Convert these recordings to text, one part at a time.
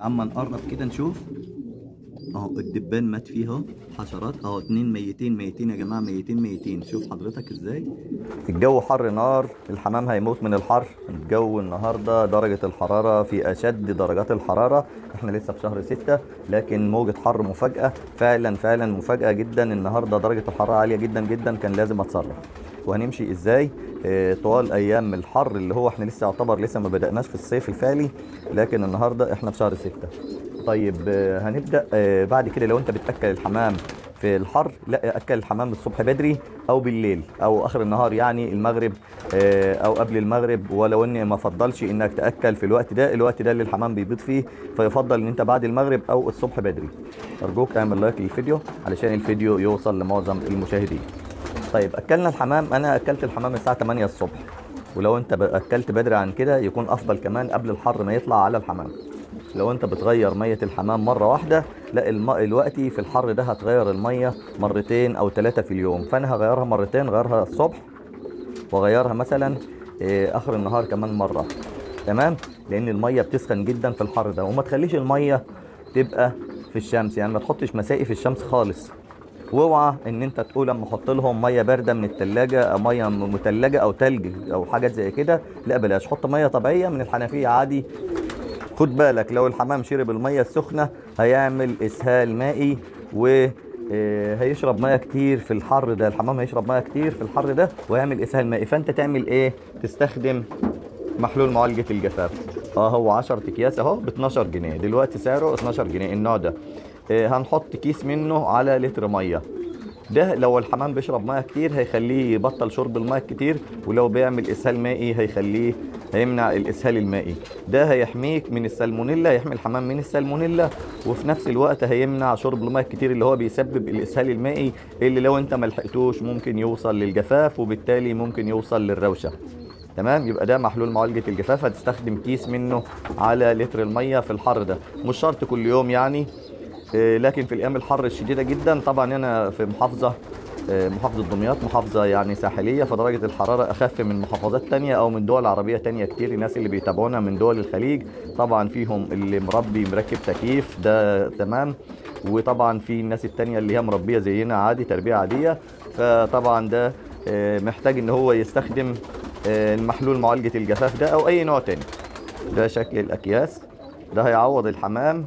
اما نقرب كده نشوف اهو الدبان مات فيه اهو حشرات اهو اتنين ميتين ميتين يا جماعه ميتين ميتين شوف حضرتك ازاي الجو حر نار الحمام هيموت من الحر الجو النهارده درجه الحراره في اشد درجات الحراره احنا لسه في شهر ستة لكن موجه حر مفاجاه فعلا فعلا مفاجاه جدا النهارده درجه الحراره عاليه جدا جدا كان لازم اتصرف وهنمشي ازاي آه، طوال ايام الحر اللي هو احنا لسه يعتبر لسه ما بدأناش في الصيف الفعلي لكن النهارده احنا في شهر ستة طيب آه، هنبدأ آه، بعد كده لو انت بتأكل الحمام في الحر لا اكل الحمام الصبح بدري او بالليل او اخر النهار يعني المغرب آه، او قبل المغرب ولو اني ما افضلش انك تاكل في الوقت ده الوقت ده اللي الحمام بيبيض فيه فيفضل ان انت بعد المغرب او الصبح بدري ارجوك اعمل لايك للفيديو علشان الفيديو يوصل لمعظم المشاهدين طيب اكلنا الحمام انا اكلت الحمام الساعه 8 الصبح ولو انت ب- اكلت بدري عن كده يكون افضل كمان قبل الحر ما يطلع على الحمام لو انت بتغير ميه الحمام مره واحده لا الم... الوقتي في الحر ده هتغير الميه مرتين او ثلاثه في اليوم فانا هغيرها مرتين غيرها الصبح واغيرها مثلا آه، اخر النهار كمان مره تمام لان الميه بتسخن جدا في الحر ده وما تخليش الميه تبقى في الشمس يعني ما تحطش مسائي في الشمس خالص واوعى ان انت تقول اما احط لهم ميه بارده من التلاجة او ميه م- متلجه او تلج او حاجات زي كده لا بلاش حط ميه طبيعيه من الحنفيه عادي خد بالك لو الحمام شرب الميه السخنه هيعمل اسهال مائي و آه، هيشرب ميه كتير في الحر ده الحمام هيشرب ميه كتير في الحر ده ويعمل اسهال مائي فانت تعمل ايه تستخدم محلول معالجه الجفاف اه هو 10 اكياس اهو ب 12 جنيه دلوقتي سعره 12 جنيه النوع ده آه، هنحط كيس منه على لتر ميه ده لو الحمام بيشرب ميه كتير هيخليه يبطل شرب الميه كتير ولو بيعمل اسهال مائي هيخليه هيمنع الاسهال المائي ده هيحميك من السالمونيلا هيحمي الحمام من السالمونيلا وفي نفس الوقت هيمنع شرب الميه كتير اللي هو بيسبب الاسهال المائي اللي لو انت ما لحقتوش ممكن يوصل للجفاف وبالتالي ممكن يوصل للروشه تمام يبقى ده محلول معالجه الجفاف هتستخدم كيس منه على لتر الميه في الحر ده مش شرط كل يوم يعني آه، لكن في الايام الحر الشديده جدا طبعا انا في محافظه آه، محافظه دمياط محافظه يعني ساحليه فدرجه الحراره اخف من محافظات تانية او من دول عربيه تانية كتير الناس اللي بيتابعونا من دول الخليج طبعا فيهم اللي مربي مركب تكييف ده تمام وطبعا في الناس التانية اللي هي مربيه زينا عادي تربيه عاديه فطبعا ده آه، محتاج ان هو يستخدم آه، المحلول معالجه الجفاف ده او اي نوع تاني ده شكل الاكياس ده هيعوض الحمام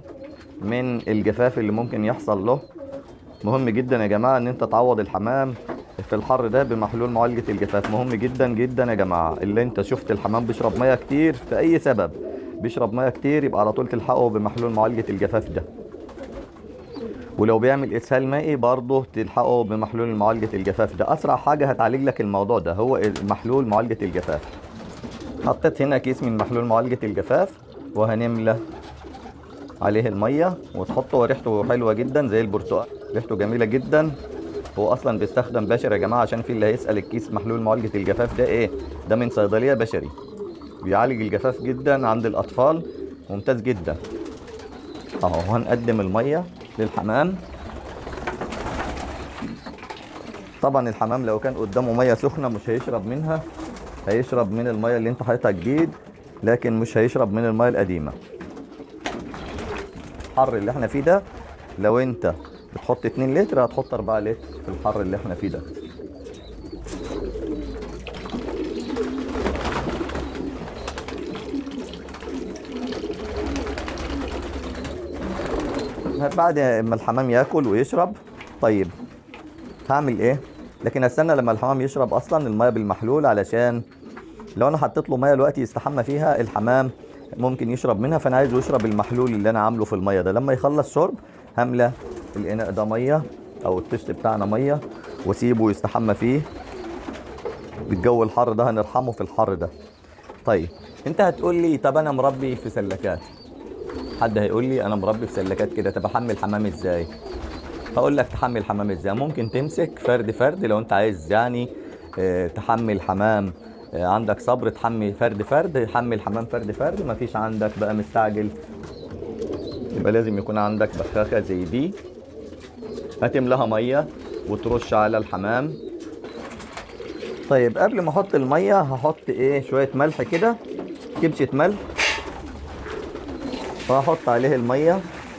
من الجفاف اللي ممكن يحصل له مهم جدا يا جماعه ان انت تعوض الحمام في الحر ده بمحلول معالجه الجفاف مهم جدا جدا يا جماعه اللي انت شفت الحمام بيشرب ميه كتير في اي سبب بيشرب ميه كتير يبقى على طول تلحقه بمحلول معالجه الجفاف ده ولو بيعمل اسهال مائي برضه تلحقه بمحلول معالجه الجفاف ده اسرع حاجه هتعالج لك الموضوع ده هو محلول معالجه الجفاف حطيت هنا كيس من محلول معالجه الجفاف وهنملى عليه الميه وتحطه وريحته حلوه جدا زي البرتقال ريحته جميله جدا هو اصلا بيستخدم بشري يا جماعه عشان في اللي هيسال الكيس محلول معالجه الجفاف ده ايه ده من صيدليه بشري بيعالج الجفاف جدا عند الاطفال ممتاز جدا اهو هنقدم الميه للحمام طبعا الحمام لو كان قدامه ميه سخنه مش هيشرب منها هيشرب من الميه اللي انت حاططها جديد لكن مش هيشرب من الميه القديمه الحر اللي احنا فيه ده لو انت بتحط 2 لتر هتحط 4 لتر في الحر اللي احنا فيه ده بعد ما الحمام ياكل ويشرب طيب هعمل ايه لكن استنى لما الحمام يشرب اصلا الميه بالمحلول علشان لو انا حطيت له ميه دلوقتي يستحمى فيها الحمام ممكن يشرب منها فانا عايزه يشرب المحلول اللي انا عامله في الميه ده لما يخلص شرب هملى الاناء ده ميه او الطشت بتاعنا ميه واسيبه يستحمى فيه بالجو الحر ده هنرحمه في الحر ده طيب انت هتقول لي طب انا مربي في سلكات حد هيقول لي انا مربي في سلكات كده طب احمل حمام ازاي هقول لك تحمل حمام ازاي ممكن تمسك فرد فرد لو انت عايز يعني اه، تحمل حمام اه، عندك صبر تحمل فرد فرد حمل حمام فرد فرد مفيش عندك بقى مستعجل يبقى لازم يكون عندك بخاخة زي دي هتملاها مية وترش على الحمام طيب قبل ما احط المية هحط ايه شوية ملح كده كبشة ملح وهحط عليه الميه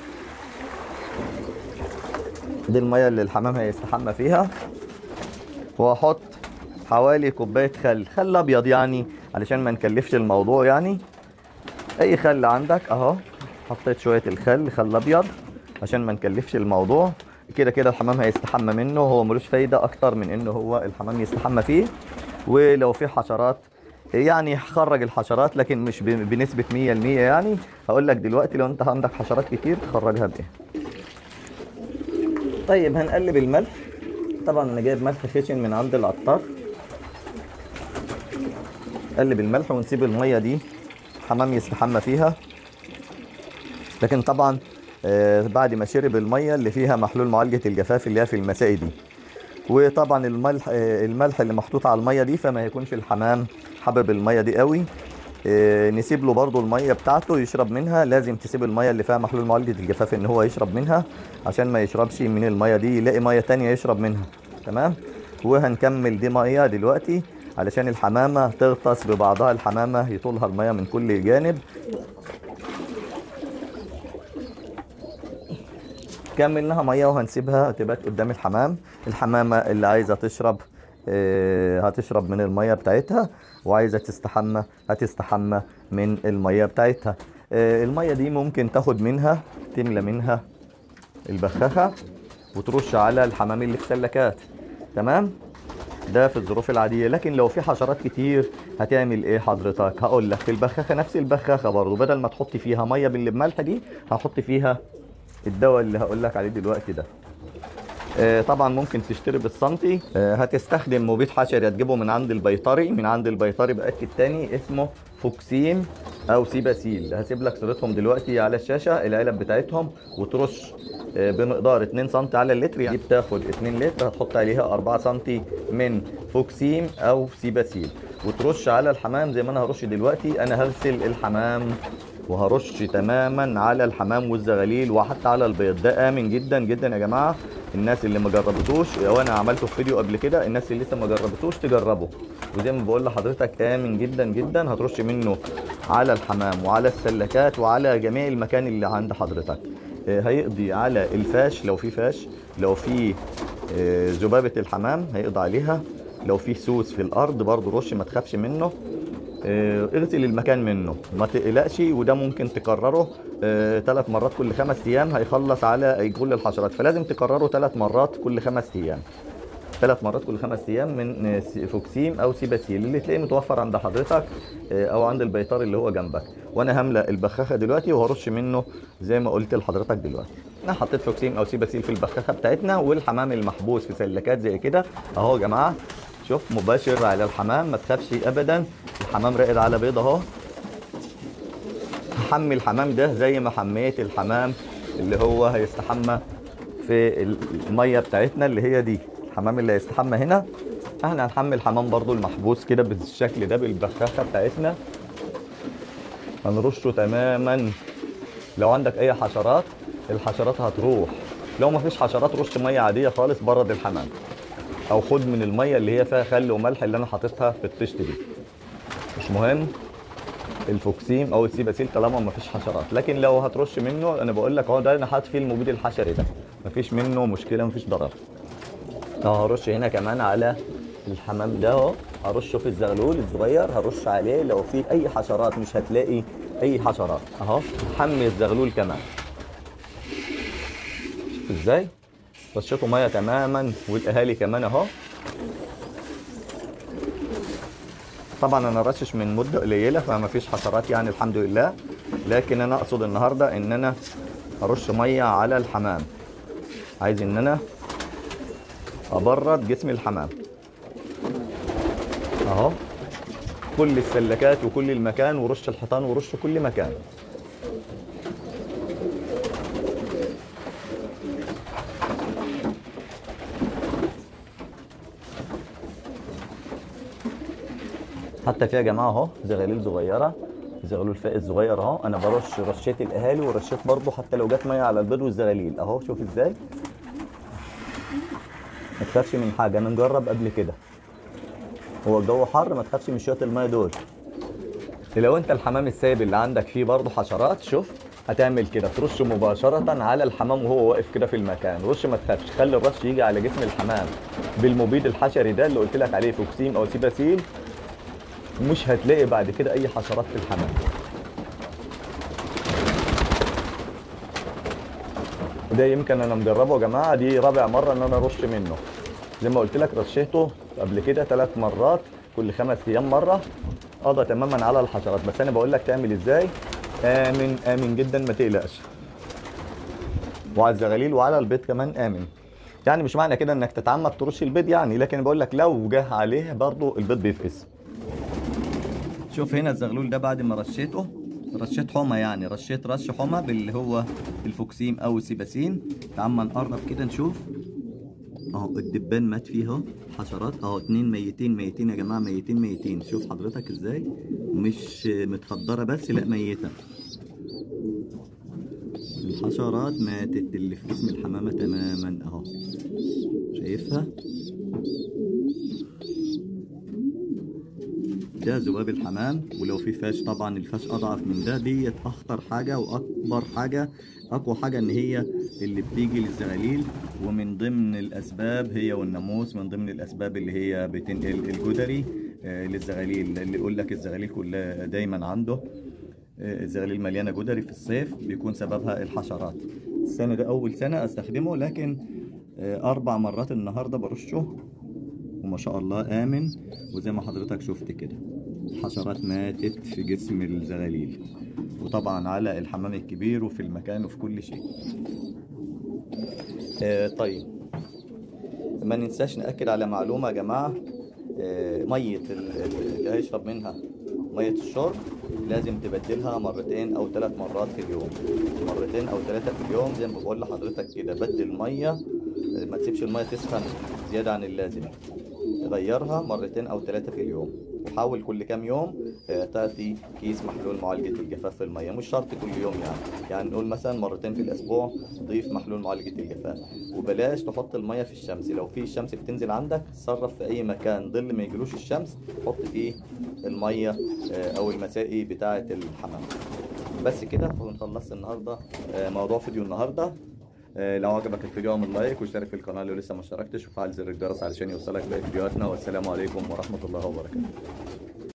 دي الميه اللي الحمام هيستحمى فيها وهحط حوالي كوبايه خل خل ابيض يعني علشان ما نكلفش الموضوع يعني اي خل عندك اهو حطيت شويه الخل خل ابيض عشان ما نكلفش الموضوع كده كده الحمام هيستحمى منه هو ملوش فايده اكتر من انه هو الحمام يستحمى فيه ولو في حشرات يعني خرج الحشرات لكن مش ب- بنسبه 100% يعني هقول لك دلوقتي لو انت عندك حشرات كتير تخرجها بايه طيب هنقلب الملح طبعا انا جايب ملح خشن من عند العطار قلب الملح ونسيب الميه دي حمام يستحمى فيها لكن طبعا آه، بعد ما شرب الميه اللي فيها محلول معالجه الجفاف اللي هي في المسائي دي وطبعا الملح آه، الملح اللي محطوط على الميه دي فما يكونش الحمام حابب الميه دي قوي آه، نسيب له برضو الميه بتاعته يشرب منها لازم تسيب الميه اللي فيها محلول معالجه الجفاف ان هو يشرب منها عشان ما يشربش من الميه دي يلاقي ميه تانية يشرب منها تمام وهنكمل دي ميه دلوقتي علشان الحمامه تغطس ببعضها الحمامه يطولها الميه من كل جانب كملناها ميه وهنسيبها تبات قدام الحمام الحمامه اللي عايزه تشرب آه، هتشرب من الميه بتاعتها وعايزه تستحمى هتستحمى من الميه بتاعتها آه، الميه دي ممكن تاخد منها تملى منها البخاخه وترش على الحمام اللي في سلكات تمام ده في الظروف العادية لكن لو في حشرات كتير هتعمل ايه حضرتك هقول لك في البخاخة نفس البخاخة برضو بدل ما تحط فيها مية باللي بملح دي هحط فيها الدواء اللي هقول لك عليه دلوقتي ده آه، طبعا ممكن تشتري بالسنتي آه، هتستخدم مبيد حشري هتجيبه من عند البيطري من عند البيطري باكد تاني اسمه فوكسين او سيباسيل هسيب لك صورتهم دلوقتي على الشاشه العلب بتاعتهم وترش آه، بمقدار 2 سم على اللتر يعني بتاخد 2 لتر هتحط عليها 4 سم من فوكسين او سيباسيل وترش على الحمام زي ما انا هرش دلوقتي انا هغسل الحمام وهرش تماما على الحمام والزغاليل وحتى على البيض ده امن جدا جدا يا جماعه الناس اللي ما جربتوش وانا عملته في فيديو قبل كده الناس اللي لسه ما جربتوش تجربه وزي ما بقول لحضرتك امن جدا جدا هترش منه على الحمام وعلى السلكات وعلى جميع المكان اللي عند حضرتك آه، هيقضي على الفاش لو في فاش لو في آه، ذبابه الحمام هيقضي عليها لو في سوس في الارض برضه رش ما تخافش منه آه، اغسل المكان منه ما تقلقش وده ممكن تكرره ثلاث مرات كل خمس ايام هيخلص على كل الحشرات فلازم تكرره ثلاث مرات كل خمس ايام ثلاث مرات كل خمس ايام من آه، سي- فوكسيم او سيباسيل اللي تلاقيه متوفر عند حضرتك آه، او عند البيطار اللي هو جنبك وانا هملا البخاخه دلوقتي وهرش منه زي ما قلت لحضرتك دلوقتي انا حطيت فوكسيم او سيباسيل في البخاخه بتاعتنا والحمام المحبوس في سلكات زي كده اهو يا جماعه شوف مباشر على الحمام ما تخافش ابدا الحمام راقد على بيض اهو هحمي الحمام ده زي ما حميت الحمام اللي هو هيستحمى في الميه بتاعتنا اللي هي دي الحمام اللي هيستحمى هنا احنا هنحمي الحمام برضو المحبوس كده بالشكل ده بالبخاخه بتاعتنا هنرشه تماما لو عندك اي حشرات الحشرات هتروح لو ما فيش حشرات رش ميه عاديه خالص برد الحمام او خد من الميه اللي هي فيها خل وملح اللي انا حاططها في الطشت دي مش مهم الفوكسيم او السيباسيل طالما ما فيش حشرات لكن لو هترش منه انا بقول لك اهو ده انا حاطط فيه المبيد الحشري ده ما فيش منه مشكله ما فيش ضرر اهو هرش هنا كمان على الحمام ده اهو هرشه في الزغلول الصغير هرش عليه لو في اي حشرات مش هتلاقي اي حشرات اهو حمي الزغلول كمان شوف ازاي رشته ميه تماما والاهالي كمان اهو طبعا انا رشش من مده قليله فما فيش حشرات يعني الحمد لله لكن انا اقصد النهارده ان انا ارش ميه على الحمام عايز ان انا ابرد جسم الحمام اهو كل السلكات وكل المكان ورش الحيطان ورش كل مكان حتى في يا جماعه اهو زغاليل صغيره زغلول فائز صغير اهو انا برش رشيت الاهالي ورشيت برضو حتى لو جت ميه على البيض والزغاليل اهو شوف ازاي ما تخافش من حاجه انا مجرب قبل كده هو الجو حر ما تخافش من شويه الميه دول لو انت الحمام السايب اللي عندك فيه برضو حشرات شوف هتعمل كده ترش مباشرة على الحمام وهو واقف كده في المكان رش ما تخافش خلي الرش يجي على جسم الحمام بالمبيد الحشري ده اللي قلت لك عليه فوكسيم او سيباسين مش هتلاقي بعد كده اي حشرات في الحمام وده يمكن انا مجربه يا جماعه دي رابع مره ان انا ارش منه زي ما قلت لك رشيته قبل كده ثلاث مرات كل خمس ايام مره قضى تماما على الحشرات بس انا بقول لك تعمل ازاي امن امن جدا ما تقلقش وعلى الزغاليل وعلى البيض كمان امن يعني مش معنى كده انك تتعمد ترش البيض يعني لكن بقول لك لو جه عليه برضه البيض بيفقس شوف هنا الزغلول ده بعد ما رشيته رشيت حمى يعني رشيت رش حمى باللي هو الفوكسيم او السيباسين تعال نقرب كده نشوف اهو الدبان مات فيه اهو حشرات اهو اتنين ميتين ميتين يا جماعه ميتين ميتين شوف حضرتك ازاي مش متخدره بس لا ميته الحشرات ماتت اللي في جسم الحمامه تماما اهو شايفها ده ذباب الحمام ولو في فاش طبعا الفاش اضعف من ده ديت اخطر حاجه واكبر حاجه اقوى حاجه ان هي اللي بتيجي للزغاليل ومن ضمن الاسباب هي والناموس من ضمن الاسباب اللي هي بتنقل الجدري آه، للزغاليل اللي يقول لك الزغاليل كلها دايما عنده آه، الزغاليل مليانه جدري في الصيف بيكون سببها الحشرات السنه ده اول سنه استخدمه لكن آه، اربع مرات النهارده برشه وما شاء الله آمن وزي ما حضرتك شفت كده الحشرات ماتت في جسم الزغاليل وطبعا على الحمام الكبير وفي المكان وفي كل شيء آه طيب ما ننساش نأكد على معلومة يا جماعة آه مية ال- ال- اللي هيشرب منها مية الشرب لازم تبدلها مرتين أو ثلاث مرات في اليوم مرتين أو ثلاثة في اليوم زي ما بقول لحضرتك كده بدل مية آه، ما تسيبش المية تسخن زيادة عن اللازم غيرها مرتين او ثلاثه في اليوم وحاول كل كام يوم آه، تعطي كيس محلول معالجه الجفاف في الميه مش شرط كل يوم يعني يعني نقول مثلا مرتين في الاسبوع ضيف محلول معالجه الجفاف وبلاش تحط الميه في الشمس لو في الشمس بتنزل عندك تصرف في اي مكان ظل ما يجيلوش الشمس حط فيه الميه آه، او المسائي بتاعه الحمام بس كده نكون خلصت النهارده آه، موضوع فيديو النهارده آه، لو عجبك الفيديو اعمل لايك واشترك في القناه لو لسه ما اشتركتش وفعل زر الجرس علشان يوصلك باقي فيديوهاتنا والسلام عليكم ورحمه الله وبركاته